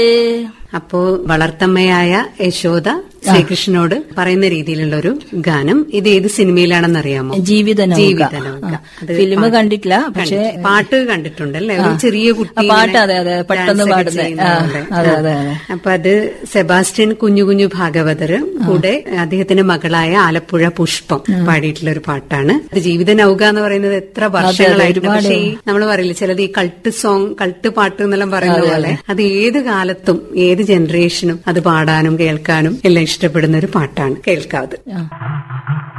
അപ്പോ വളർത്തമ്മയായ യശോദ ശ്രീകൃഷ്ണനോട് പറയുന്ന രീതിയിലുള്ള ഒരു ഗാനം ഇത് ഏത് സിനിമയിലാണെന്ന് അറിയാമോ ജീവിത നൗക. ജീവിത നൗക. അത് ഫിലിം പാ- കണ്ടിട്ടില്ല പക്ഷെ കണ്ടിട്ട്. പാട്ട് കണ്ടിട്ടുണ്ടല്ലേ ഒരു ചെറിയ കുട്ടി ആ, പാട്ട് ഇങ്ങനെ അതെ, അതെ, പെട്ടെന്ന് dance ഒക്കെ പാടുന്നെ. ചെയ്യുന്ന ആ, പോലെ. അതെ, ആ. അതെ, അതെ. അപ്പൊ അത് സെബാസ്റ്റ്യൻ കുഞ്ഞു കുഞ്ഞു ഭാഗവതർ കൂടെ അദ്ദേഹത്തിന്റെ മകളായ ആലപ്പുഴ പുഷ്പം പാടിയിട്ടുള്ള ഒരു പാട്ടാണ് അത് ജീവിത നൗക എന്ന് പറയുന്നത് എത്ര വർഷങ്ങളായിട്ടുണ്ട് ഒരുപാട്. പക്ഷേ ഈ നമ്മൾ പറയില്ല ചിലത് ഈ കൾട്ട് സോങ് കൾട്ട് പാട്ട് എന്നെല്ലാം പറയുന്ന പോലെ അത് ഏത് കാലത്തും ഏത് ജനറേഷനും അത് പാടാനും കേൾക്കാനും എല്ലാം ഇഷ്ടപ്പെടുന്ന ഒരു പാട്ടാണ് കേൾക്കാവത് ആ.